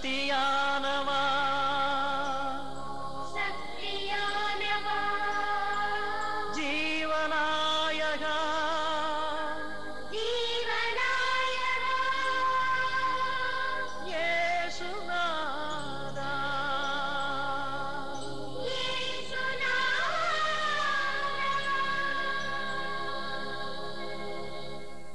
சக்தியானவா சக்தியானவா ஜீவநாயகா ஜீவநாயகா இயேசுநாதா இயேசுநாதா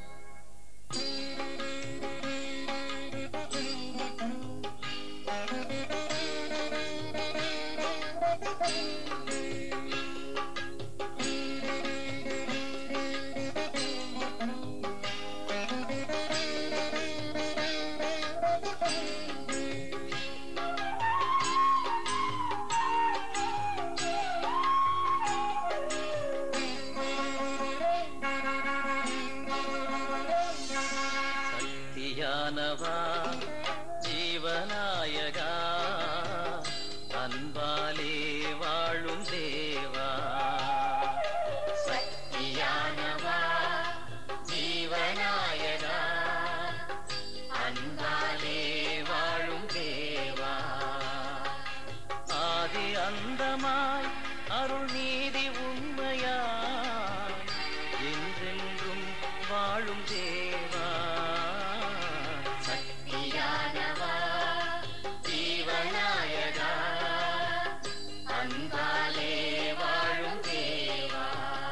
சக்தியானவா ஜீவநாயகா அன்பாலே வாழும் தேவா சக்தியானவா ஜீவநாயகா அன்பாலே வாழும் தேவா ஆதி அந்தமாய் அருள் நீதி உண்மையாய் என்றென்றும் வாழும் தேவா சக்தியானவா ஜீவநாயகா அன்பாலே வாழும் தேவா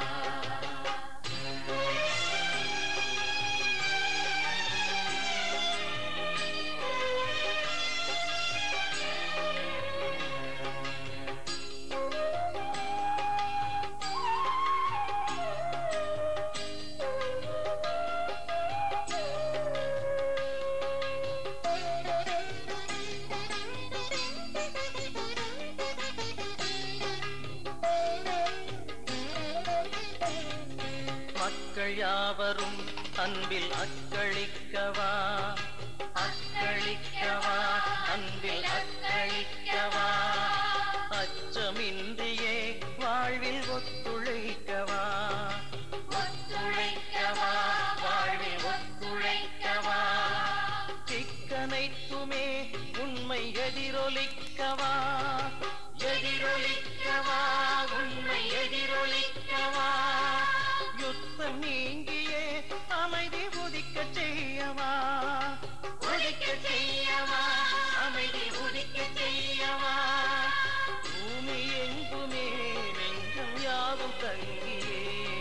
மக்கள் யாவரும் அன்பில் அக்களிக்கவா அக்களிக்கவா அன்பில் அக்களிக்கவா அச்சமின்றியே வாழ்வில் ஒத்துழைக்கவா ஒத்துழைக்கவா வாழ்வில் ஒத்துழைக்கவா திக்கனைத்துமே உண்மை எதிரொலிக்கவா எதிரொலிக்கவா உண்மை எதிரொலிக்கவா யுத்தம் நீங்கியே அமைதி உதிக்க செய்யவா உதிக்க செய்யவா அமைதி உதிக்க செய்யவா பூமி எங்குமே நெஞ்சம் யாவும் தங்கியே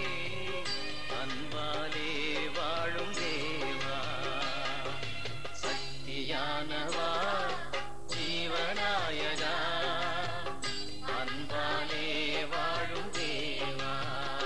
அன்பாலே வாழும் தேவா சக்தியானவா ஜீவநாயகா அன்பாலே வாழும் தேவா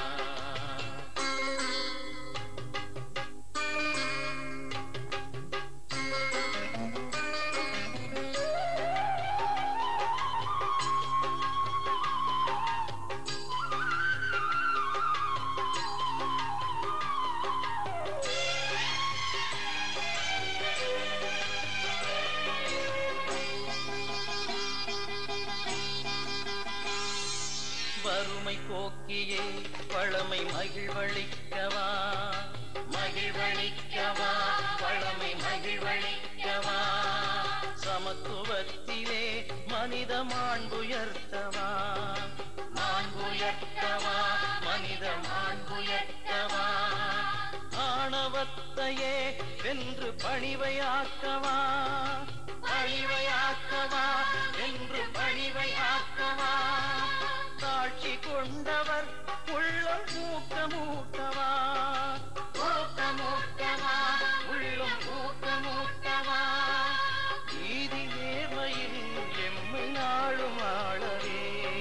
வறுமை போக்கியே வளமை மகிழ்வளிக்கவா மகிழ்வளிக்கவா வளமை மகிழ்வளிக்கவா சமத்துவத்திலே மனித மாண்புயர்த்தவா மாண்புயர்த்தவா மனித மாண்புயர்த்தவா ஆணவத்தையே வென்று பணிவையாக்கவா பணிவையாக்கவா வென்று பணிவையாக்கவா தாட்சி கொண்டவர் உள்ளம் ஊக்கமூட்டவா ஊக்கமூட்டவா உள்ளம் ஊக்கமூட்டவா நீதி நேர்மையில் எம்மை நாளும் ஆளவே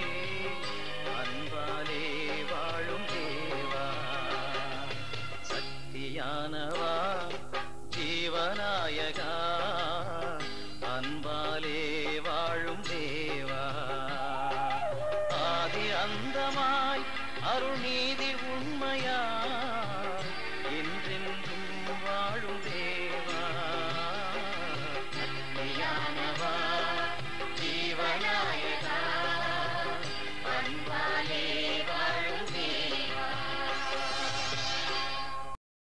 அன்பாலே வாழும் தேவா சக்தியானவா ஜீவநாயகா அன்பாலே வாழும் தேவா ஆதி அந்தமாய் அருள் நீதி உண்மையா